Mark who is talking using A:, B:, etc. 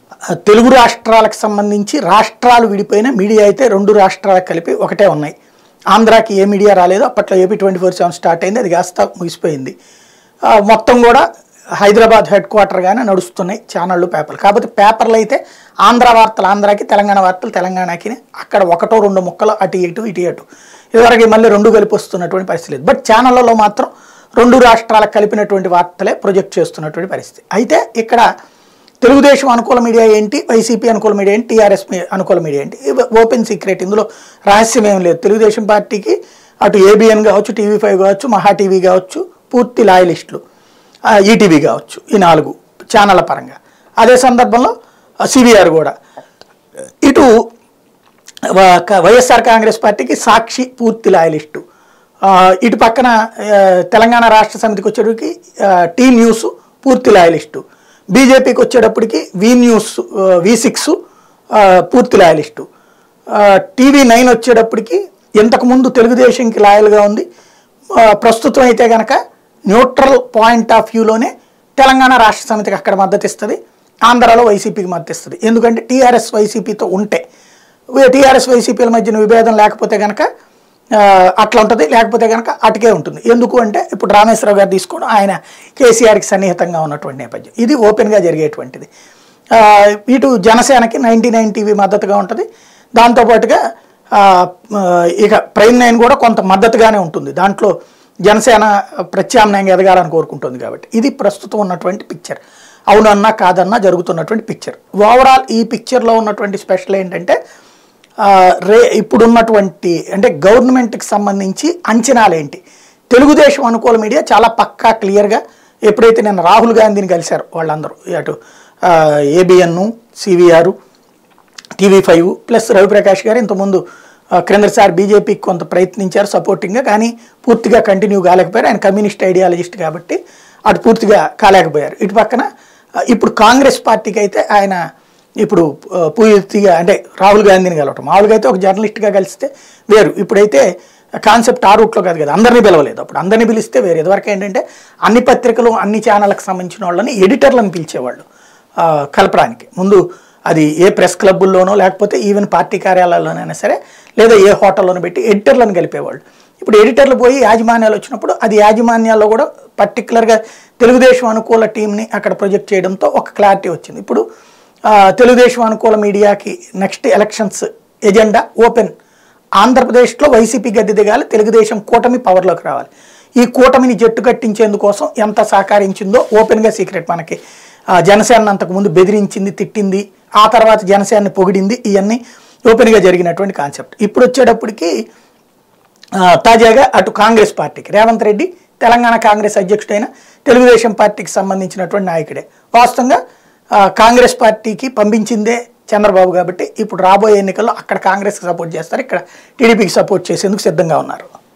A: ఆ, తెలుగు రాష్ట్రాలకు సంబంధించి రాష్ట్రాలు విడిపోయిన మీడియా అయితే రెండు రాష్ట్రాలకు కలిపి ఒకటే ఉన్నాయి ఆంధ్రాకి ఏ మీడియా రాలేదు అప్పట్లో AP twenty four seven start అయింది అది కాస్త ముగిసిపోయింది ఆ, మొత్తం కూడా హైదరాబాద్ హెడ్ క్వార్టర్గానే నడుస్తున్నాయి ఛానళ్ళు పేపర్లు కాకపోతే పేపర్లు అయితే ఆంధ్ర వార్తలు ఆంధ్రాకి తెలంగాణ వార్తలు తెలంగాణకి అక్కడ ఒకటో రెండు ముక్కలు అటు ఇటు ఇటు అటు ఇదివరకు మళ్ళీ రెండు కలిపి వస్తున్నటువంటి పరిస్థితి లేదు బట్ ఛానళ్ళలో మాత్రం రెండు రాష్ట్రాలకు కలిపినటువంటి వార్తలే ప్రొజెక్ట్ చేస్తున్నటువంటి పరిస్థితి అయితే ఇక్కడ తెలుగుదేశం అనుకూల మీడియా ఏంటి వైసీపీ అనుకూల మీడియా ఏంటి టీఆర్ఎస్ మీ- అనుకూల మీడియా ఏంటి ఇవి ఓపెన్ సీక్రెట్ ఇందులో రహస్యం ఏం లేదు తెలుగుదేశం పార్టీకి అటు ఏబిఎన్ కావచ్చు టీవీ ఫైవ్ కావచ్చు మహా టీవీ కావచ్చు పూర్తి లాయలిస్టులు ఆ, ఈటీవీ కావచ్చు ఈ నాలుగు ఛానళ్ళ పరంగా అదే సందర్భంలో సివిఆర్ కూడా ఇటు వ- క- వైఎస్ఆర్ కాంగ్రెస్ పార్టీకి సాక్షి పూర్తి లాయలిస్టు ఆ, ఇటు పక్కన ఆ, తెలంగాణ రాష్ట్ర సమితికి వచ్చేటప్పటికి ఆ, టీ న్యూస్ పూర్తి లాయలిస్టు బీజేపీకి వచ్చేటప్పటికి వి న్యూస్ ఆ, వి సిక్స్ ఆ, పూర్తి లాయలిస్టు ఆ, టీవీ నైన్ వచ్చేటప్పటికి ఇంతకుముందు తెలుగుదేశంకి లాయల్గా ఉంది ఆ, ప్రస్తుతం అయితే కనుక న్యూట్రల్ పాయింట్ ఆఫ్ వ్యూలోనే తెలంగాణ రాష్ట్ర సమితికి అక్కడ మద్దతు ఇస్తుంది ఆంధ్రాలో వైసీపీకి మద్దతు ఇస్తుంది ఎందుకంటే టీఆర్ఎస్ వైసీపీతో ఉంటే టీఆర్ఎస్ వైసీపీల మధ్యన విభేదం లేకపోతే కనుక ఆ, అట్లా ఉంటుంది లేకపోతే కనుక అటుకే ఉంటుంది ఎందుకు అంటే ఇప్పుడు రామేశ్వరరావు గారు తీసుకోవడం ఆయన కేసీఆర్కి సన్నిహితంగా ఉన్నటువంటి నేపథ్యం ఇది ఓపెన్గా జరిగేటువంటిది ఆ, ఇటు జనసేనకి నైంటీ నైన్ టీవీ మద్దతుగా ఉంటుంది దాంతోపాటుగా ఆ, ఆ, ఇక ప్రైమ్ నైన్ కూడా కొంత మద్దతుగానే ఉంటుంది దాంట్లో జనసేన ప్రత్యామ్నాయంగా ఎదగాలని కోరుకుంటుంది కాబట్టి ఇది ప్రస్తుతం ఉన్నటువంటి పిక్చర్ అవునన్నా కాదన్నా జరుగుతున్నటువంటి పిక్చర్ ఓవరాల్ ఈ పిక్చర్లో ఉన్నటువంటి స్పెషల్ ఏంటంటే ఆ, రే ఇప్పుడున్నటువంటి అంటే గవర్నమెంట్కి సంబంధించి అంచనాలు ఏంటి తెలుగుదేశం అనుకూల మీడియా చాలా పక్కా క్లియర్గా ఎప్పుడైతే నేను రాహుల్ గాంధీని కలిశారు వాళ్ళందరూ అటు ABN CVR TV five plus Ravi Prakash గారు ఇంతకుముందు ఆ, క్రిందసారి బీజేపీకి కొంత ప్రయత్నించారు సపోర్టింగ్గా కానీ పూర్తిగా కంటిన్యూ కాలేకపోయారు ఆయన కమ్యూనిస్ట్ ఐడియాలజిస్ట్ కాబట్టి అటు పూర్తిగా కాలేకపోయారు ఇటు పక్కన ఆ, ఇప్పుడు కాంగ్రెస్ పార్టీకి అయితే ఆయన ఇప్పుడు ఆ, పూర్తిగా అంటే రాహుల్ గాంధీని కలవటం మామూలుగా అయితే ఒక జర్నలిస్ట్గా కలిస్తే వేరు ఇప్పుడైతే కాన్సెప్ట్ ఆ రూట్లో కాదు కదా అందరినీ పిలవలేదు అప్పుడు అందరినీ పిలిస్తే వేరు ఇదివరకు ఏంటంటే అన్ని పత్రికలు అన్ని ఛానళ్ళకి సంబంధించిన వాళ్ళని ఎడిటర్లను పిలిచేవాళ్ళు ఆ, కలపడానికి ముందు అది ఏ ప్రెస్ క్లబ్బుల్లోనో లేకపోతే ఈవెన్ పార్టీ కార్యాలయాల్లోనైనా సరే లేదా ఏ హోటల్లోనో పెట్టి ఎడిటర్లను కలిపేవాళ్ళు ఇప్పుడు ఎడిటర్లు పోయి యాజమాన్యాలు వచ్చినప్పుడు అది యాజమాన్యాల్లో కూడా పర్టికులర్గా తెలుగుదేశం అనుకూల టీంని అక్కడ ప్రొజెక్ట్ చేయడంతో ఒక క్లారిటీ వచ్చింది ఇప్పుడు ఆ, తెలుగుదేశం అనుకూల మీడియాకి నెక్స్ట్ ఎలక్షన్స్ ఎజెండా ఓపెన్ ఆంధ్రప్రదేశ్లో వైసీపీ గద్దె దిగాలి తెలుగుదేశం కూటమి పవర్లోకి రావాలి ఈ కూటమిని జట్టు కట్టించేందుకోసం ఎంత సహకరించిందో ఓపెన్గా సీక్రెట్ మనకి ఆ, జనసేన అంతకుముందు బెదిరించింది తిట్టింది ఆ తర్వాత జనసేనని పొగిడింది ఇవన్నీ ఓపెన్గా జరిగినటువంటి కాన్సెప్ట్ ఇప్పుడు వచ్చేటప్పటికి ఆ, తాజాగా అటు కాంగ్రెస్ పార్టీకి రేవంత్ రెడ్డి తెలంగాణ కాంగ్రెస్ అధ్యక్షుడైన తెలుగుదేశం పార్టీకి సంబంధించినటువంటి నాయకుడే వాస్తవంగా ఆ, కాంగ్రెస్ పార్టీకి పంపించిందే చంద్రబాబు కాబట్టి ఇప్పుడు రాబోయే ఎన్నికల్లో అక్కడ కాంగ్రెస్కి సపోర్ట్ చేస్తారు ఇక్కడ టీడీపీకి సపోర్ట్ చేసేందుకు సిద్ధంగా ఉన్నారు